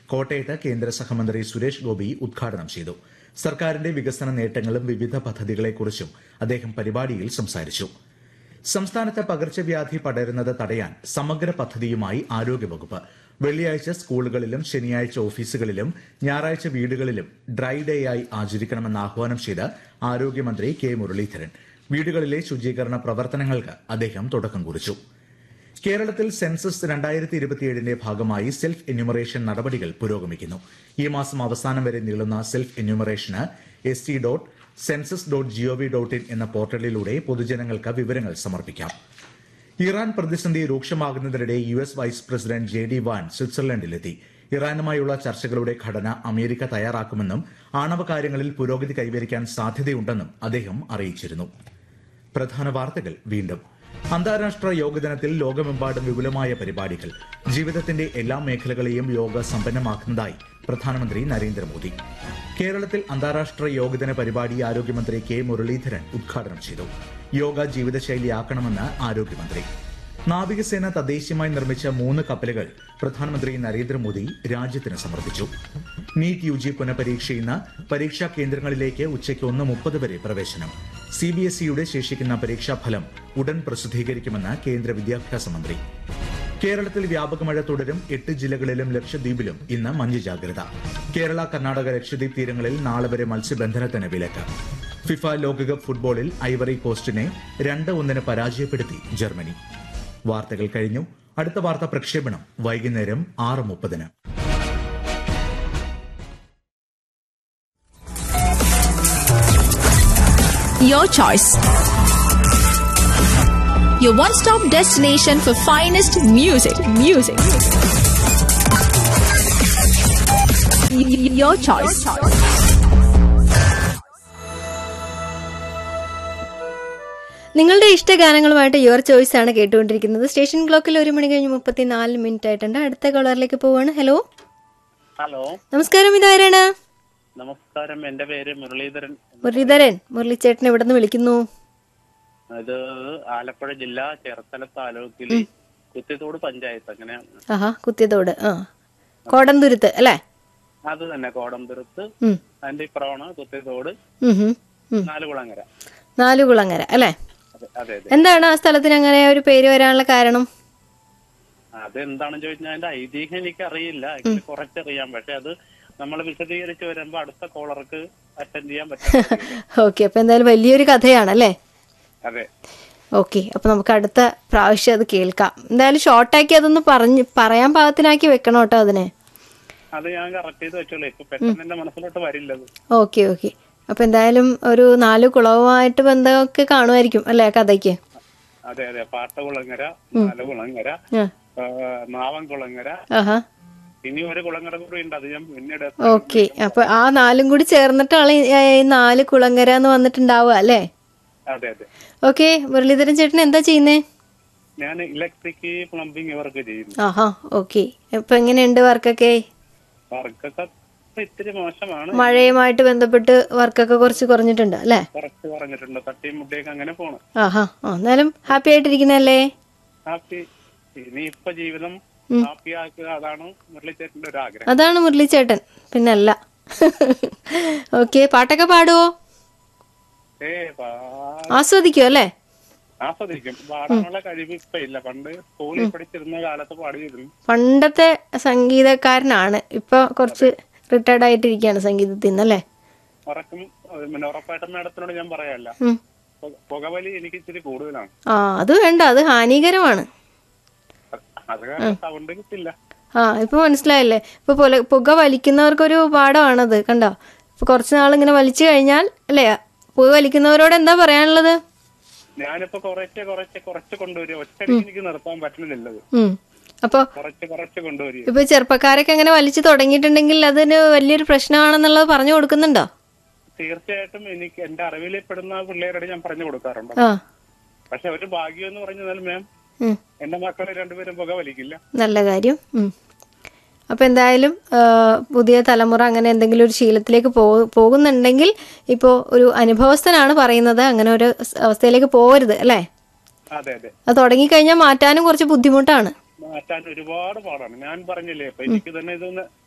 കോട്ടയത്ത് കേന്ദ്ര സഹമന്ത്രി സുരേഷ് ഗോപി ഉദ്ഘാടനം ചെയ്തു സർക്കാരിന്റെ വികസന നേട്ടങ്ങളും വിവിധ പദ്ധതികളെക്കുറിച്ചും അദ്ദേഹം പരിപാടിയിൽ സംസാരിച്ചു സംസ്ഥാനത്ത് പകർച്ചവ്യാധി പടരുന്നത് തടയാൻ സമഗ്ര പദ്ധതിയുമായി ആരോഗ്യവകുപ്പ് വെള്ളിയാഴ്ച സ്കൂളുകളിലും ശനിയാഴ്ച ഓഫീസുകളിലും ഞായറാഴ്ച വീടുകളിലും ഡ്രൈ ഡേ ആയി ആചരിക്കണമെന്ന് ആഹ്വാനം ചെയ്ത് ആരോഗ്യമന്ത്രി കെ മുരളീധരൻ വീടുകളിലെ ശുചീകരണ പ്രവർത്തനങ്ങൾക്ക് അദ്ദേഹം തുടക്കം കുറിച്ചു കേരളത്തിൽ സെൻസസ് രണ്ടായിരത്തി ഇരുപത്തിയേഴിന്റെ ഭാഗമായി സെൽഫ് എന്യൂമറേഷൻ നടപടികൾ പുരോഗമിക്കുന്നു ഈ മാസം അവസാനം വരെ നീളുന്ന സെൽഫ് എന്യൂമറേഷന് S T dot census dot GOV dot in എന്ന പോർട്ടലിലൂടെ പൊതുജനങ്ങൾക്ക് വിവരങ്ങൾ സമർപ്പിക്കാം ഇറാൻ പ്രതിസന്ധി രൂക്ഷമാകുന്നതിനിടെ U S vice president J D Vance സ്വിറ്റ്സർലൻഡിലെത്തി ഇറാനുമായുള്ള ചർച്ചകളുടെ ഘടന അമേരിക്ക തയ്യാറാക്കുമെന്നും ആണവ കാര്യങ്ങളിൽ പുരോഗതി കൈവരിക്കാൻ സാധ്യതയുണ്ടെന്നും അദ്ദേഹം അറിയിച്ചിരുന്നു പ്രധാന വാർത്തകൾ വീണ്ടും അന്താരാഷ്ട്ര യോഗ ദിനത്തിൽ ലോകമെമ്പാടും വിപുലമായ പരിപാടികൾ ജീവിതത്തിന്റെ എല്ലാ മേഖലകളെയും യോഗ സമ്പന്നമാക്കുന്നതായി പ്രധാനമന്ത്രി നരേന്ദ്രമോദി കേരളത്തിൽ അന്താരാഷ്ട്ര യോഗദിന പരിപാടി ആരോഗ്യമന്ത്രി കെ മുരളീധരൻ ഉദ്ഘാടനം ചെയ്തു യോഗ ജീവിതശൈലിയാക്കണമെന്ന് ആരോഗ്യമന്ത്രി നാവികസേന തദ്ദേശീയമായി നിർമ്മിച്ച മൂന്ന് കപ്പലുകൾ പ്രധാനമന്ത്രി നരേന്ദ്രമോദി രാജ്യത്തിന് സമർപ്പിച്ചു നീറ്റ് യു ജി പുനഃപരീക്ഷ ഇന്ന് പരീക്ഷാ കേന്ദ്രങ്ങളിലേക്ക് ഉച്ചയ്ക്ക് ഒന്ന് മുപ്പത് വരെ പ്രവേശനം സി ബി എസ് ഇയുടെ ശേഷിക്കുന്ന പരീക്ഷാഫലം ഉടൻ പ്രസിദ്ധീകരിക്കുമെന്ന് കേന്ദ്ര വിദ്യാഭ്യാസ മന്ത്രി കേരളത്തിൽ വ്യാപക മഴ തുടരും എട്ട് ജില്ലകളിലും ലക്ഷദ്വീപിലും ഇന്ന് മഞ്ഞ് ജാഗ്രത കേരള കർണാടക ലക്ഷദ്വീപ് തീരങ്ങളിൽ നാളെ വരെ മത്സ്യബന്ധനത്തിന് വിലക്ക് ഫിഫ ലോകകപ്പ് ഫുട്ബോളിൽ ഐവറി കോസ്റ്റിനെ രണ്ട് ഒന്നിന് പരാജയപ്പെടുത്തി ജർമ്മനി വാർത്തകൾ കഴിഞ്ഞു അടുത്ത വാർത്താ പ്രക്ഷേപണം വൈകുന്നേരം ആറ് മുപ്പതിന് Your choice. Your one-stop destination for finest music. Music. Y- y- Your choice. നിങ്ങളുടെ ഇഷ്ട ഗാനങ്ങളുമായിട്ട് യുവർ ചോയ്സ് ആണ് കേട്ടുകൊണ്ടിരിക്കുന്നത് സ്റ്റേഷൻ ക്ലോക്കിൽ ഒരു മണി കഴിഞ്ഞ് മുപ്പത്തിനാല് മിനിറ്റ് ആയിട്ടുണ്ട് അടുത്ത കളറിലേക്ക് പോവാണ് ഹലോ ഹലോ നമസ്കാരം ഇതാരാണ് നമസ്കാരം എന്റെ പേര് മുരളീധരൻ മുരളീധരൻ മുരളിച്ചേട്ടൻ എവിടെ നിന്ന് വിളിക്കുന്നു ഇത് ആലപ്പുഴ ജില്ല ചേർത്തല താലൂക്കിലെ കുത്തിത്തോട് പഞ്ചായത്ത് അങ്ങനെയാണ് ആഹാ കുത്തിയതോട് ആ കോടന്തുരുത്ത് അല്ലേ അത് തന്നെ കോടംപുരത്ത് ഉം. അതിന്റെ ഇപ്പുറമാണ് കുത്തിത്തോട് ഉം ഹും. ഉം. നാലുകുളങ്ങര നാലുകുളങ്ങര അല്ലേ അതെ അതെ അതെ എന്താണ് ആ സ്ഥലത്തിന് അങ്ങനെ ഒരു പേര് വരാനുള്ള കാരണം അത് എന്താണെന്ന് ചോദിച്ചാൽ അതിന്റെ ഐതിഹ്യം എനിക്ക് അറിയില്ല എനിക്ക് കുറച്ചറിയാം പക്ഷെ അത് നമ്മൾ വിശദീകരിച്ച് വരുമ്പോ അടുത്ത കോളർക്ക് അറ്റൻഡ് ചെയ്യാൻ പറ്റും ഓക്കെ അപ്പൊ എന്തായാലും വലിയൊരു കഥയാണല്ലേ അതെ ഓക്കെ അപ്പൊ നമുക്ക് അടുത്ത പ്രാവശ്യം അത് കേൾക്കാം എന്തായാലും ഷോർട്ടാക്കി അതൊന്ന് പറഞ്ഞ് പറയാൻ പാകത്തിനാക്കി വെക്കണം കേട്ടോ അതിനെ അത് ഞാൻ കറക്റ്റ് ചെയ്ത് വെച്ചോളൂ ഇപ്പൊ പെട്ടെന്ന് എന്റെ മനസ്സിലോട്ട് വരില്ലത് ഓക്കെ ഓക്കെ അപ്പൊ എന്തായാലും ഒരു നാല് കുളവുമായിട്ട് ബന്ധമൊക്കെ കാണുമായിരിക്കും അല്ലേ കഥയ്ക്ക് അതെ അതെ പാട്ടകുളങ്ങര നാലുകുളങ്ങര ആ ആ, നാവൻകുളങ്ങര ആഹാ ഇനി ഒരു കുളങ്ങര കൂടി ഉണ്ട് അത് ഞാൻ പിന്നീട് ഓക്കെ അപ്പൊ ആ നാലും കൂടി ചേർന്നിട്ടാണ് ഈ ഈ നാല് കുളങ്ങര എന്ന് വന്നിട്ടുണ്ടാവുക അല്ലേ അതെ അതെ ഓക്കെ മുരളീധരൻ ചേട്ടൻ എന്താ ചെയ്യുന്നേ ഞാൻ ഇലക്ട്രിക് പ്ലംബിംഗ് വർക്ക് ചെയ്യുന്നു ആഹാ ഓക്കെ ഇപ്പൊ എങ്ങനെയുണ്ട് വർക്കൊക്കെ വർക്കൊക്കെ ഇത്തിരി മോശമാണ് മഴയുമായിട്ട് ബന്ധപ്പെട്ട് വർക്കൊക്കെ കുറച്ച് കുറഞ്ഞിട്ടുണ്ട് അല്ലേ കുറച്ച് പറഞ്ഞിട്ടുണ്ട് തട്ടിയും മുട്ടിയൊക്കെ അങ്ങനെ പോണം ആഹാ ആ എന്നാലും ഹാപ്പി ആയിട്ടിരിക്കുന്നല്ലേ ഹാപ്പി ഇനി ഇപ്പൊ ജീവിതം ഹാപ്പി ആക്കുക അതാണ് മുരളിച്ചേട്ടന്റെ ഒരു ആഗ്രഹം അതാണ് മുരളിച്ചേട്ടൻ പിന്നല്ല ഓക്കെ പാട്ടൊക്കെ പാടുവോ ഏ പാ- ആസ്വദിക്കും അല്ലേ ആസ്വദിക്കും പാടാനുള്ള കഴിവ് ഇപ്പൊ ഇല്ല പണ്ട് സ്കൂളിൽ പഠിച്ചിരുന്ന കാലത്ത് പാടിയിരുന്നു പണ്ടത്തെ സംഗീതക്കാരനാണ് ഇപ്പൊ കുറച്ച് റിട്ടയർഡ് ആയിട്ടിരിക്കുകയാണ് സംഗീതത്തിൽ നിന്ന് അല്ലേ ഉറക്കും അത് പിന്നെ ഉറപ്പായിട്ടും മേഡത്തിനോട് ഞാൻ പറയാല്ല ഉം. പുക- പുകവലി എനിക്ക് ഇച്ചിരി കൂടുതലാണ് ആ അത് വേണ്ട അത് ഹാനികരമാണ് അത് കാരണം സൗണ്ട് കിട്ടില്ല ആ ഇപ്പൊ മനസ്സിലായില്ലേ ഇപ്പൊ പുല- പുക വലിക്കുന്നവർക്കൊരു പാഠമാണത് കണ്ടോ ഇപ്പൊ കുറച്ച് നാൾ ഇങ്ങനെ വലിച്ചു കഴിഞ്ഞാൽ അല്ലേ പുക വലിക്കുന്നവരോട് എന്താ പറയാനുള്ളത് ഞാനിപ്പോ കുറച്ച് കുറച്ച് കുറച്ച് കൊണ്ടുവരിക ഒറ്റയടിക്ക് എനിക്ക് നിർത്താൻ പറ്റുന്നില്ലത് ഉം അപ്പൊ കുറച്ച് കുറച്ച് കൊണ്ടുവരിക ഇപ്പൊ ചെറുപ്പക്കാരൊക്കെ അങ്ങനെ വലിച്ചു തുടങ്ങിയിട്ടുണ്ടെങ്കിൽ അതിന് വലിയൊരു പ്രശ്നമാണെന്നുള്ളത് പറഞ്ഞു കൊടുക്കുന്നുണ്ടോ തീർച്ചയായിട്ടും എനിക്ക് എന്റെ അറിവിൽപ്പെടുന്ന പിള്ളേരോട് ഞാൻ പറഞ്ഞു കൊടുക്കാറുണ്ട് ആ പക്ഷെ ഒരു ഭാഗ്യം എന്ന് പറഞ്ഞാൽ മാം ഉം എന്റെ മക്കളെ രണ്ടുപേരും പുക വലിക്കില്ല നല്ല കാര്യം ഉം. അപ്പോൾ എന്തായാലും ആ, പുതിയ തലമുറ അങ്ങനെ എന്തെങ്കിലും ഒരു ശീലത്തിലേക്ക് പോ പോകുന്നുണ്ടെങ്കിൽ ഇപ്പോൾ ഒരു അനുഭവസ്ഥനാണ് പറയുന്നത് അങ്ങനെ ഒരു സ് അവസ്ഥയിലേക്ക് പോകരുത് അല്ലേ അതെ അതെ അത് തുടങ്ങിക്കഴിഞ്ഞാൽ മാറ്റാനും കുറച്ച് ബുദ്ധിമുട്ടാണ് മാറ്റാൻ ഒരുപാട് പാടാണ് ഞാൻ പറഞ്ഞില്ലേ അപ്പൊ എനിക്ക് തന്നെ ഇതൊന്ന്